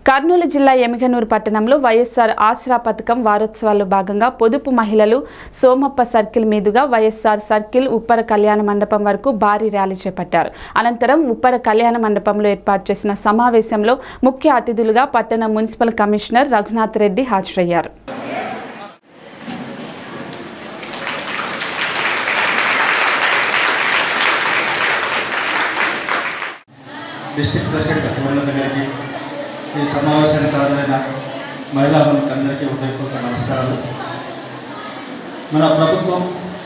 కర్నూలు జిల్లా ఎమిగనూరు పట్టణంలో వైఎస్ఆర్ ఆసరా పథకం వారోత్సవాల్లో భాగంగా పొదుపు మహిళలు సోమప్ప సర్కిల్ మీదుగా వైఎస్ఆర్ సర్కిల్ ఉప్పర కళ్యాణ మండపం వరకు భారీ ర్యాలీ చేపట్టారు అనంతరం ఉప్పర కళ్యాణ మండపంలో ఏర్పాటు చేసిన సమావేశంలో ముఖ్య అతిథులుగా పట్టణ మున్సిపల్ కమిషనర్ రఘునాథ్ రెడ్డి హాజరయ్యారు డిస్టిక్ ప్రెసిడెంట్ హేమలత గారికి ఈ సమావేశానికి హాజరైన మహిళా మంత్రికి అందరికీ హృదయపూర్వక నమస్కారాలు మన ప్రభుత్వం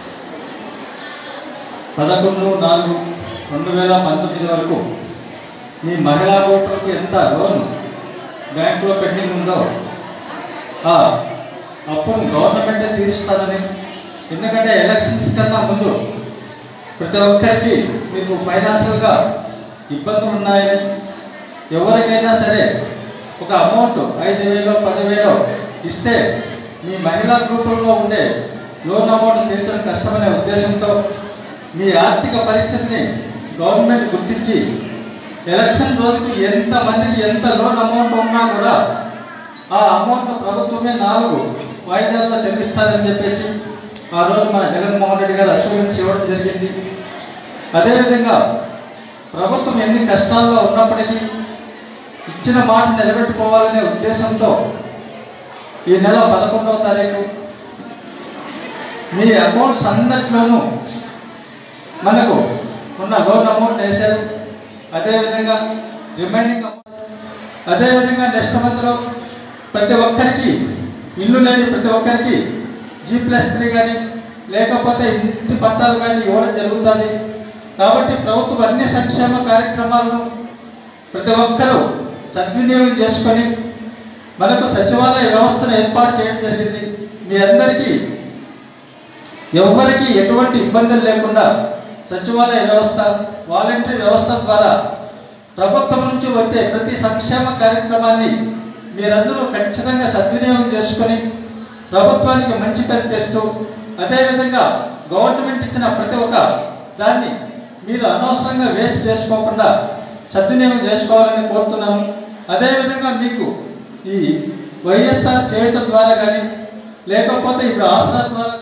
పదకొండు నాలుగు రెండు వేల పంతొమ్మిది వరకు మీ మహిళా ఓటర్లకు ఎంత లోన్ బ్యాంకులో పెండింగ్ ఉందో ఆ అప్పును గవర్నమెంటే తీరుస్తానని ఎందుకంటే ఎలక్షన్స్ కన్నా ముందు ప్రతి ఒక్కరికి మీకు ఫైనాన్షియల్గా ఇబ్బందులు ఉన్నాయని ఎవరికైనా సరే ఒక అమౌంట్ ఐదు వేలు పదివేలు ఇస్తే మీ మహిళా గ్రూపుల్లో ఉండే లోన్ అమౌంట్ తీర్చడం కష్టమనే ఉద్దేశంతో మీ ఆర్థిక పరిస్థితిని గవర్నమెంట్ గుర్తించి ఎలక్షన్ రోజుకి ఎంత మందికి ఎంత లోన్ అమౌంట్ ఉన్నా కూడా ఆ అమౌంట్ ప్రభుత్వమే నాలుగు వాయిదాల్లో చెల్లిస్తారని చెప్పేసి ఆ రోజు మన జగన్మోహన్ రెడ్డి గారు అష్యూరెన్స్ ఇవ్వడం జరిగింది అదేవిధంగా ప్రభుత్వం ఎన్ని కష్టాల్లో ఉన్నప్పటికీ ఇచ్చిన మాట నిలబెట్టుకోవాలనే ఉద్దేశంతో ఈ నెల పదకొండవ తారీఖు మీ అకౌంట్స్ అందరిలోనూ మనకు ఉన్న లోన్ అమౌంట్ వేశారు అదేవిధంగా రిమైనింగ్ అమౌంట్ అదేవిధంగా నెక్స్ట్ మంత్లో ప్రతి ఒక్కరికి ఇల్లు లేని ప్రతి ఒక్కరికి జీ ప్లస్ త్రీ కానీ లేకపోతే ఇంటి పట్టాలు కానీ ఇవ్వడం జరుగుతుంది కాబట్టి ప్రభుత్వం అన్ని సంక్షేమ కార్యక్రమాలను ప్రతి ఒక్కరూ సద్వినియోగం చేసుకొని మనకు సచివాలయ వ్యవస్థను ఏర్పాటు చేయడం జరిగింది మీ అందరికీ ఎవ్వరికి ఎటువంటి ఇబ్బందులు లేకుండా సచివాలయ వ్యవస్థ వాలంటరీ వ్యవస్థ ద్వారా ప్రభుత్వం నుంచి వచ్చే ప్రతి సంక్షేమ కార్యక్రమాన్ని మీరందరూ ఖచ్చితంగా సద్వినియోగం చేసుకొని ప్రభుత్వానికి మంచి పేరు తెస్తూ అదేవిధంగా గవర్నమెంట్ ఇచ్చిన ప్రతి ఒక్క దాన్ని మీరు అనవసరంగా వేస్ట్ చేసుకోకుండా సద్వినియోగం చేసుకోవాలని కోరుతున్నాము అదేవిధంగా మీకు ఈ వైఎస్ఆర్ చేయటం ద్వారా కానీ లేకపోతే ఇప్పుడు ఆసరా ద్వారా